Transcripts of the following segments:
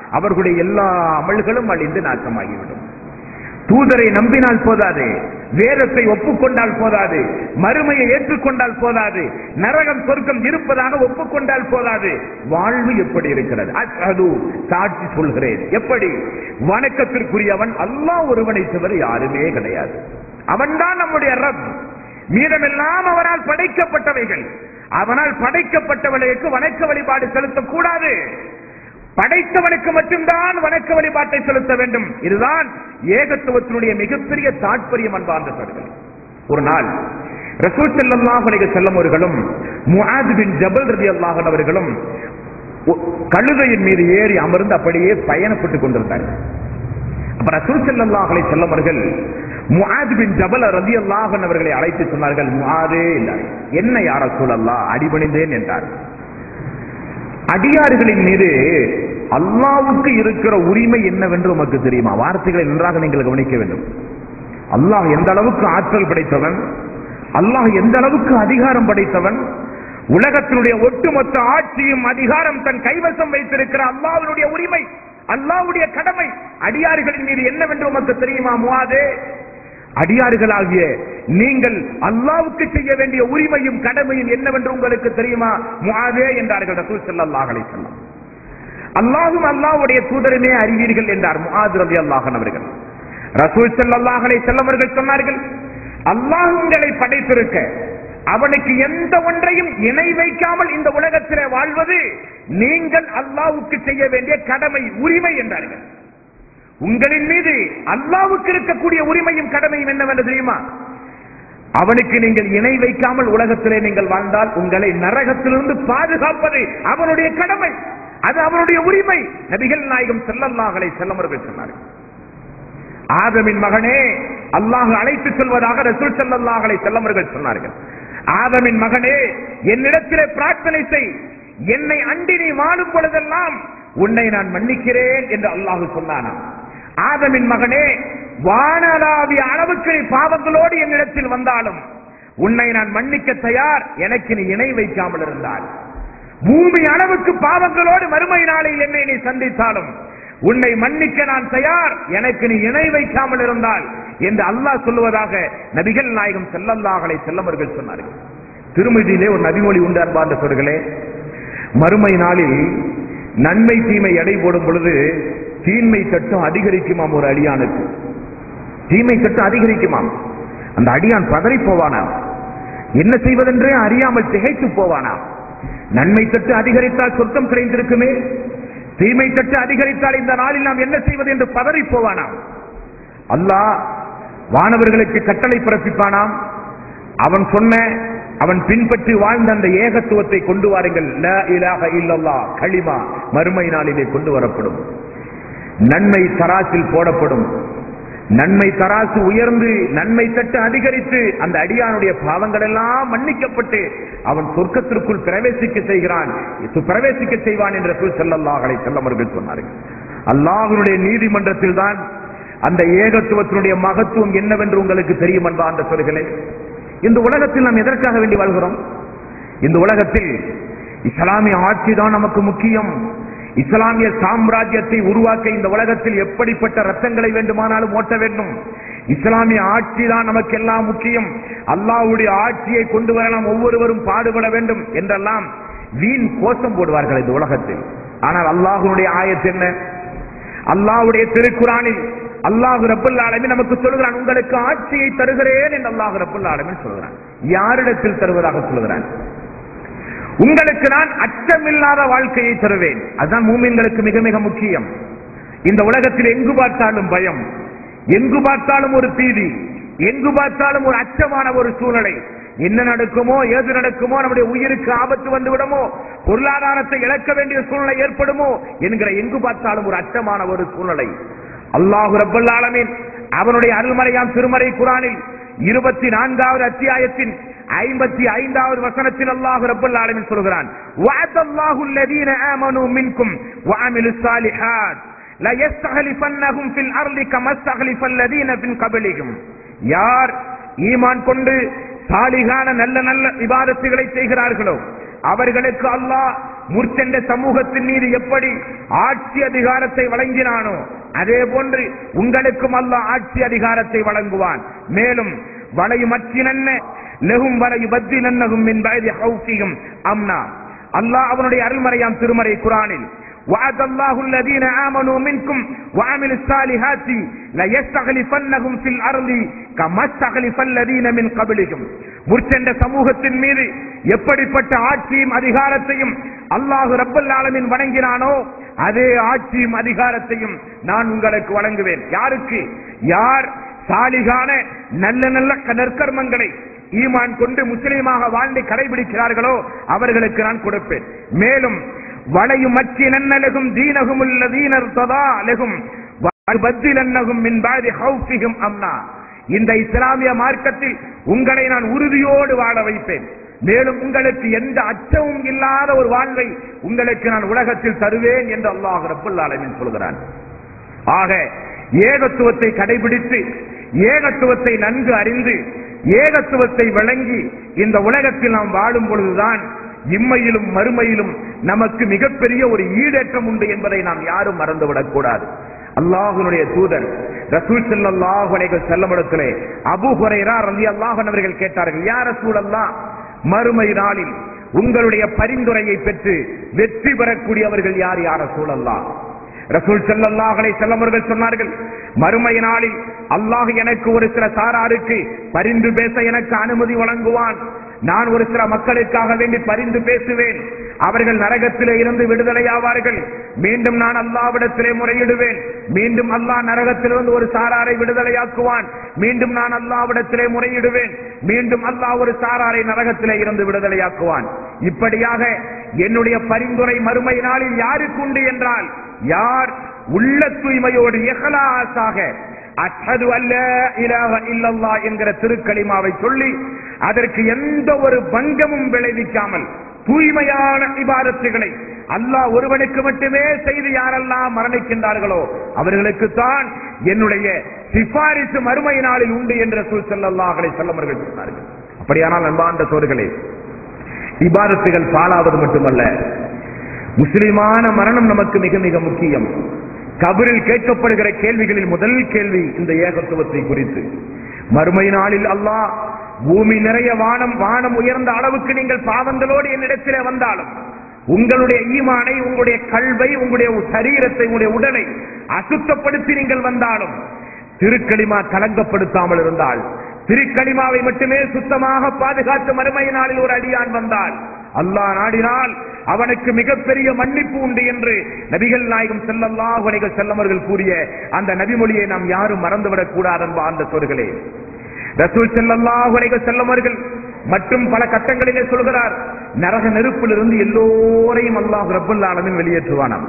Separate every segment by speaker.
Speaker 1: அவர்களுடைய எல்லா அமல்களும் அழிந்து நாசமாகிவிடும் தூதரை நம்பினால் போதாது வேதத்தை ஒப்புக்கொண்டால் போதாது மறுமையை ஏற்றுக்கொண்டால் போதாது நரகம் சொர்க்கம் இருப்பதாக ஒப்புக்கொண்டால் போதாது வாழ்வு எப்படி இருக்கிறது அஷ்ஹது சாட்சி சொல்கிறேன் எப்படி வணக்கத்திற்குரியவன் அல்லாஹ் ஒருவனை தவிர யாருமே கிடையாது அவன்தான் நம்முடைய ரப் மீதமெல்லாம் அவனால் படைக்கப்பட்டவைகள் அவனால் படைக்கப்பட்டவர்களுக்கு வணக்க வழிபாடு செலுத்தக்கூடாது படைத்தவனுக்கு மட்டும்தான் வணக்க வழிபாட்டை செலுத்த வேண்டும் இதுதான் ஏகத்துவத்தினுடைய மிகப்பெரிய தாற்பயம் அன்பார்ந்த சர்கள் ஒரு நாள் ரசூல் ஸல்லல்லாஹு அலைஹி வஸல்லம் அவர்களும் முஆத் பின் ஜபல் ரலியல்லாஹு அன்ஹு அவர்களும் ஒ- கழுதையின் மீது ஏறி அமர்ந்து அப்படியே பயணப்பட்டுக் கொண்டிருந்தார்கள் அப்ப ரசூல் ஸல்லல்லாஹு அலைஹி வஸல்லம் அவர்கள் முஆத் பின் ஜபல் ரலியல்லாஹு அன்ஹு அவர்களை அழைத்து சொன்னார்கள் முஆதே என்றார் என்ன யார் ரசூலல்லாஹ் அடிபணிந்தேன் என்றார் அடியார்களின் மீது அல்லாவுக்கு இருக்கிற உரிமை என்னவென்று உமக்கு தெரியுமா வார்த்தைகளை நன்றாக நீங்கள் கவனிக்க வேண்டும் அல்லாஹ் எந்த அளவுக்கு ஆற்றல் படைத்தவன் அல்லாஹ் எந்த அளவுக்கு அதிகாரம் படைத்தவன் உலகத்தினுடைய ஒட்டுமொத்த ஆட்சியும் அதிகாரம் தன் கைவசம் வைத்திருக்கிற அல்லாஹ்வினுடைய உரிமை அல்லாஹ்வுடைய கடமை அடியார்களின் மீது என்னவென்று உமக்கு தெரியுமா முவாதே அடியார்களாகிய நீங்கள் அல்லாவுக்கு செய்ய வேண்டிய உரிமையும் கடமையும் என்னவென்று உங்களுக்கு தெரியுமா முஆதே என்றார்கள் ரசூல் ஸல்லல்லாஹு அலைஹி வஸல்லம் அல்லாஹும் அல்லாஹ்வுடைய தூதருமே அறிவீர்கள் என்றார் முஆத் ரலியல்லாஹு அன்ஹு அவர்கள் ரசூல் ஸல்லல்லாஹு அலைஹி வஸல்லம் அவர்கள் சொன்னார்கள் அல்லாஹ் உங்களை படைத்திருக்க அவனுக்கு எந்த ஒன்றையும் இணை வைக்காமல் இந்த உலகத்திலே வாழ்வது நீங்கள் அல்லாஹ்வுக்கு செய்ய வேண்டிய கடமை உரிமை என்றார்கள் உங்களின் மீது அல்லாவுக்கு இருக்கக்கூடிய உரிமையும் கடமையும் என்னவென்று தெரியுமா அவனுக்கு நீங்கள் இணை வைக்காமல் உலகத்திலே நீங்கள் வாழ்ந்தால் உங்களை நரகத்திலிருந்து பாதுகாப்பது அவனுடைய கடமை அது அவனுடைய உரிமை நபிகள் நாயகம் செல்லல்லாஹலை செல்லமர்கள் சொன்னார்கள் ஆதமின் மகனே அல்லாஹ் அழைத்து செல்வதாக ரசூல் செல்லல்லாஹலை செல்லமர்கள் சொன்னார்கள் ஆதமின் மகனே என்னிடத்திலே பிரார்த்தனை செய் என்னை அண்டி நீ வாழும் பொழுதெல்லாம் உன்னை நான் மன்னிக்கிறேன் என்று அல்லாஹ் சொன்னானாம் ஆதமின் மகனே வானலாவிய அளவுக்கு நீ பாவங்களோடு என்னிடத்தில் வந்தாலும் உன்னை நான் மன்னிக்க தயார் எனக்கு நீ இணை வைக்காமல் இருந்தால் பூமி அளவுக்கு பாவங்களோடு மறுமை நாளில் என்னை நீ சந்தித்தாலும் உன்னை மன்னிக்க நான் தயார் எனக்கு நீ இணை வைக்காமல் இருந்தால் என்று அல்லாஹ் சொல்லுவதாக நபிகள் நாயகம் செல்லல்லாஹலை செல்லவர்கள் சொன்னார்கள் திருமதியிலே ஒரு நபிமொழி உண்டு அன்பார்ந்த சொற்களே மறுமை நாளில் நன்மை தீமை எடை போடும் பொழுது தீன்மை சட்டம் அதிகரிக்குமாம் ஒரு அடியானுக்கு தீமை சட்டம் அதிகரிக்குமாம் அந்த அடியான் பதறி போவானாம் என்ன செய்வதென்றே அறியாமல் திகைத்து போவானாம் நன்மை தட்டு அதிகரித்தால் சொர்க்கம் கிடைத்திருக்குமே தீமை தட்டு அதிகரித்தால் இந்த நாளில் நாம் என்ன செய்வது என்று பதறி போவானாம் அல்லாஹ் வானவர்களுக்கு கட்டளை பிறப்பிப்பானாம் அவன் சொன்ன அவன் பின்பற்றி வாழ்ந்த அந்த ஏகத்துவத்தை கொண்டு வாருங்கள் லா இலாஹ இல்லல்லாஹ் களிமா மறுமை நாளிலே கொண்டு வரப்படும் நன்மை தராசில் போடப்படும் நன்மை தராசு உயர்ந்து நன்மை தட்டு அதிகரித்து அந்த அடியானுடைய பாவங்கள் எல்லாம் மன்னிக்கப்பட்டு அவன் சொர்க்கத்திற்குள் பிரவேசிக்க செய்கிறான் இது பிரவேசிக்க செய்வான் என்ற சொல் செல்லல்லாஹலை செல்லமர்கள் சொன்னார்கள் அல்லாஹ்வினுடைய நீதிமன்றத்தில் தான் அந்த ஏகத்துவத்தினுடைய மகத்துவம் என்னவென்று உங்களுக்கு தெரியும் என்பா அந்த சொல்களே இந்த உலகத்தில் நாம் எதற்காக வேண்டி வாழ்கிறோம் இந்த உலகத்தில் இஸ்லாமிய ஆட்சி தான் நமக்கு முக்கியம் இஸ்லாமிய சாம்ராஜ்யத்தை உருவாக்க இந்த உலகத்தில் எப்படிப்பட்ட ரத்தங்களை வேண்டுமானாலும் ஓட்ட வேண்டும் இஸ்லாமிய ஆட்சி தான் நமக்கு எல்லாம் முக்கியம் அல்லாஹ்வுடைய ஆட்சியை கொண்டு வர நாம் ஒவ்வொருவரும் பாடுபட வேண்டும் என்றெல்லாம் வீண் கோஷம் போடுவார்கள் இந்த உலகத்தில் ஆனால் அல்லாஹ்வுடைய ஆயத்து என்ன அல்லாஹ்வுடைய திருக்குறானில் அல்லாஹ் ரப்பல் ஆலமீன் நமக்கு சொல்கிறான் உங்களுக்கு ஆட்சியை தருகிறேன் என்று அல்லாஹ் ரப்பல் ஆலமீன் சொல்கிறான் யாரிடத்தில் தருவதாக சொல்கிறான் உங்களுக்கு நான் அச்சமில்லாத வாழ்க்கையை தருவேன் அதுதான் மூமின்களுக்கு மிக மிக முக்கியம் இந்த உலகத்தில் எங்கு பார்த்தாலும் பயம் எங்கு பார்த்தாலும் ஒரு பீதி எங்கு பார்த்தாலும் ஒரு அச்சமான ஒரு சூழ்நிலை என்ன நடக்குமோ ஏது நடக்குமோ நம்முடைய உயிருக்கு ஆபத்து வந்து விடுமோ பொருளாதாரத்தை இழக்க வேண்டிய சூழ்நிலை ஏற்படுமோ என்கிற எங்கு பார்த்தாலும் ஒரு அச்சமான ஒரு சூழ்நிலை அல்லாஹு ரப்பல் ஆலமீன் அவனுடைய அருள்மறையாம் திருமறை குரானில் இருபத்தி நான்காவது அத்தியாயத்தின் ஐம்பத்தி ஐந்தாவது வசனத்தில் அல்லாஹ் ரப்பல் ஆலமீன் சொல்கிறான் வஅதல்லாஹு அல்லதீன ஆமனூ மின்கும் வஅமிலுஸ் ஸாலிஹாத் لا يستخلفنهم في الارض كما استخلف الذين من قبلهم யார் ஈமான் கொண்டு சாலிகான நல்ல நல்ல இபாதத்துகளை செய்கிறார்களோ அவர்களுக்கு அல்லாஹ் முற்சென்ற சமூகத்தின் மீது எப்படி ஆட்சி அதிகாரத்தை வழங்கினானோ அதே போன்று உங்களுக்கும் அல்லாஹ் ஆட்சி அதிகாரத்தை வழங்குவான் மேலும் வளையுமற்றினன்ன லெகும் வலையுபத்தினன்னகும் மின் வயது ஹவுசியும் அம்னா அல்லாஹ் அவனுடைய அருள்மறையாம் திருமறை குரானில் وعد الله الذين آمنوا منكم وعملوا الصالحات ليستخلفنهم في الأرض كما استخلف الذين من قبلهم முற்சென்ற சமூகத்தின் மீது எப்படிப்பட்ட ஆட்சியும் அதிகாரத்தையும் அல்லாஹு ரப்பல் ஆலமின் வழங்கினானோ அதே ஆட்சியும் அதிகாரத்தையும் நான் உங்களுக்கு வழங்குவேன் யாருக்கு யார் சாலிகான நல்ல நல்ல நற்கர்மங்களை ஈமான் கொண்டு முஸ்லீமாக வாழ்ந்து கடைபிடிக்கிறார்களோ அவர்களுக்கு நான் கொடுப்பேன் மேலும் வளையும் மச்சி நன்னலகும் தீனகும் உள்ள தீனர் ததா அலகும் பத்திலன்னகும் மின் பாதி ஹவுஃபிகும் அம்னா இந்த இஸ்லாமிய மார்க்கத்தில் உங்களை நான் உறுதியோடு வாழ வைப்பேன் மேலும் உங்களுக்கு எந்த அச்சமும் இல்லாத ஒரு வாழ்வை உங்களுக்கு நான் உலகத்தில் தருவேன் என்று அல்லாஹ் ரப்புல் ஆலமீன் சொல்கிறான் ஆக ஏகத்துவத்தை கடைபிடித்து ஏகத்துவத்தை நன்கு அறிந்து ஏகத்துவத்தை விளங்கி இந்த உலகத்தில் நாம் வாழும் பொழுதுதான் இம்மையிலும் மறுமையிலும் நமக்கு மிகப்பெரிய ஒரு ஈடேற்றம் உண்டு என்பதை நாம் யாரும் மறந்துவிடக் கூடாது அல்லாஹுனுடைய தூதர் ரசூல் ஸல்லல்லாஹு அலைஹி வஸல்லமிடத்திலே அபூ ஹுரைரா ரலியல்லாஹு அன்ஹு அவர்கள் கேட்டார்கள் யா ரசூலல்லாஹ் மறுமை நாளில் உங்களுடைய பரிந்துரையை பெற்று வெற்றி பெறக்கூடியவர்கள் யார் யார் ரசூலல்லாஹ் ரசூல் ஸல்லல்லாஹு அலைஹி வஸல்லம் அவர்கள் சொன்னார்கள் மறுமை நாளில் அல்லாஹ் எனக்கு ஒரு சில சாராருக்கு பரிந்து பேச எனக்கு அனுமதி வழங்குவான் நான் ஒரு சில மக்களுக்காக வேண்டி பரிந்து பேசுவேன் அவர்கள் நரகத்திலே இருந்து விடுதலையாவார்கள் மீண்டும் நான் அல்லாவிடத்திலே முறையிடுவேன் மீண்டும் அல்லாஹ் நரகத்திலிருந்து ஒரு சாராரை விடுதலையாக்குவான் மீண்டும் நான் அல்லாவிடத்திலே முறையிடுவேன் மீண்டும் அல்லாஹ் ஒரு சாராரை நரகத்திலே இருந்து விடுதலையாக்குவான் இப்படியாக என்னுடைய பரிந்துரை மறுமை நாளில் யாருக்கு உண்டு என்றால் யார் உள்ள தூய்மையோடு எஹலாசாக அஷ்ஹது அல்ல இலாஹ இல்லல்லாஹ் என்கிற திருக்கலிமாவை சொல்லி அதற்கு எந்த ஒரு பங்கமும் விளைவிக்காமல் தூய்மையான இபாதத்துகளை அல்லாஹ் ஒருவனுக்கு மட்டுமே செய்து யாரெல்லாம் மரணிக்கின்றார்களோ அவர்களுக்குத்தான் என்னுடைய சிபாரிசு மறுமை நாளில் உண்டு என்ற சொல் செல்லல்லாஹலை செல்லவர்கள் சொன்னார்கள் அப்படியானால் அன்பார்ந்த சோர்களே இபாதத்துகள் பாலாவது மட்டுமல்ல முஸ்லிமான மரணம் நமக்கு மிக மிக முக்கியம் கபரில் கேட்கப்படுகிற கேள்விகளில் முதல் கேள்வி இந்த ஏகத்துவத்தை குறித்து மறுமை நாளில் அல்லாஹ் பூமி நிறைய வானம் வானம் உயர்ந்த அளவுக்கு நீங்கள் பாவங்களோடு என்னிடத்திலே வந்தாலும் உங்களுடைய ஈமானை உங்களுடைய கல்வை உங்களுடைய சரீரத்தை உங்களுடைய உடலை அசுத்தப்படுத்தி நீங்கள் வந்தாலும் திருக்களிமா கலங்கப்படுத்தாமல் இருந்தால் திருக்களிமாவை மட்டுமே சுத்தமாக பாதுகாத்து மறுமை நாளில் ஒரு அடியான் வந்தால் அல்லாஹ் நாடினால் அவனுக்கு மிகப்பெரிய மன்னிப்பு உண்டு என்று நபிகள் நாயகம் செல்லல்லாஹு அலைஹி செல்லமர்கள் கூறிய அந்த நபிமொழியை நாம் யாரும் மறந்துவிடக் கூடாது என்பா அந்த சொற்களே ரசூல் செல்லல்லாஹு அலைஹி செல்லமர்கள் மற்றும் பல கட்டங்களிலே சொல்கிறார் நரக நெருப்பிலிருந்து எல்லோரையும் அல்லாஹ் ரப்பல் ஆலமின் வெளியேற்றுவானாம்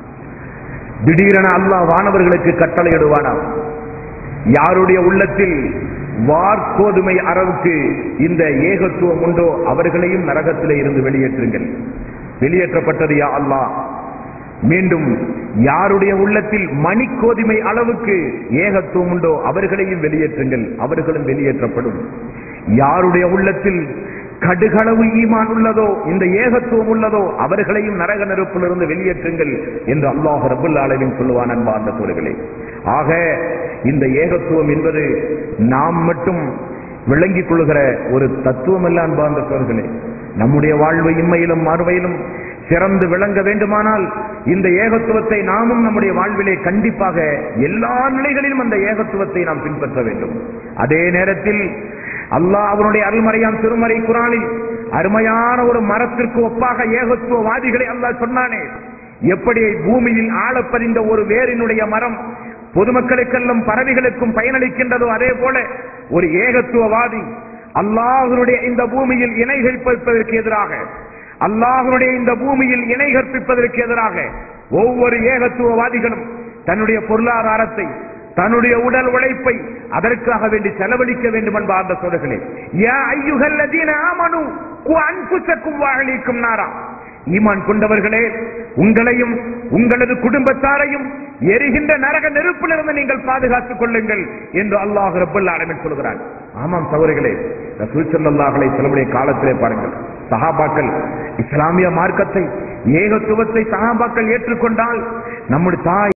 Speaker 1: திடீரென அல்லாஹ் வானவர்களுக்கு கட்டளையிடுவானாம் யாருடைய உள்ளத்தில் வார்கோதுமை அளவுக்கு இந்த ஏகத்துவம் உண்டோ அவர்களையும் நரகத்திலே இருந்து வெளியேற்றுங்கள் வெளியேற்றப்பட்டது யா அல்லாஹ் மீண்டும் யாருடைய உள்ளத்தில் மணிக்கோதுமை அளவுக்கு ஏகத்துவம் உண்டோ அவர்களையும் வெளியேற்றுங்கள் அவர்களும் வெளியேற்றப்படும் யாருடைய உள்ளத்தில் கடுகளவு ஈமான் உள்ளதோ இந்த ஏகத்துவம் உள்ளதோ அவர்களையும் நரக நெருப்பிலிருந்து வெளியேற்றுங்கள் என்று அல்லாஹ் ரபுல் அளவின் சொல்லுவான் அன்பார்ந்த சோழர்களே ஆக இந்த ஏகத்துவம் என்பது நாம் மட்டும் விளங்கிக் கொள்கிற ஒரு தத்துவம் அல்ல அன்பார்ந்த சோழர்களே நம்முடைய வாழ்வு இம்மையிலும் மறுவையிலும் சிறந்து விளங்க வேண்டுமானால் இந்த ஏகத்துவத்தை நாமும் நம்முடைய வாழ்விலே கண்டிப்பாக எல்லா நிலைகளிலும் அந்த ஏகத்துவத்தை நாம் பின்பற்ற வேண்டும் அதே நேரத்தில் அல்லாஹ் அவனுடைய அருள்மறையாம் திருமறை குரானில் அருமையான ஒரு மரத்திற்கு ஒப்பாக ஏகத்துவவாதிகளை அல்லாஹ் சொன்னானே எப்படி பூமியில் ஆழப்பறிந்த ஒரு வேரினுடைய மரம் பொதுமக்களுக்கெல்லாம் பறவைகளுக்கும் பயனளிக்கின்றதோ அதே போல ஒரு ஏகத்துவவாதி அல்லாஹனுடைய இந்த பூமியில் இணை கற்பிப்பதற்கு எதிராக அல்லாஹனுடைய இந்த பூமியில் இணை கற்பிப்பதற்கு எதிராக ஒவ்வொரு ஏகத்துவவாதிகளும் தன்னுடைய பொருளாதாரத்தை தன்னுடைய உடல் உழைப்பை அதற்காக வேண்டி செலவழிக்க வேண்டும் என்பார்ந்த சொல்லுகளே யா ஐயுகல்லதீன ஆமனு கு அன்புசக்கும் வாழலிக்கும் நாரா ஈமான் கொண்டவர்களே உங்களையும் உங்களது குடும்பத்தாரையும் எரிகின்ற நரக நெருப்பிலிருந்து நீங்கள் பாதுகாத்துக் கொள்ளுங்கள் என்று அல்லாஹ் ரப்பல் ஆலமின் சொல்கிறார் ஆமாம் சகோதரிகளே ரசூல் ஸல்லல்லாஹு அலைஹி வஸல்லம் காலத்திலே பாருங்கள் சஹாபாக்கள் இஸ்லாமிய மார்க்கத்தை ஏகத்துவத்தை சஹாபாக்கள் ஏற்றுக்கொண்டால் நம்முடைய தாய்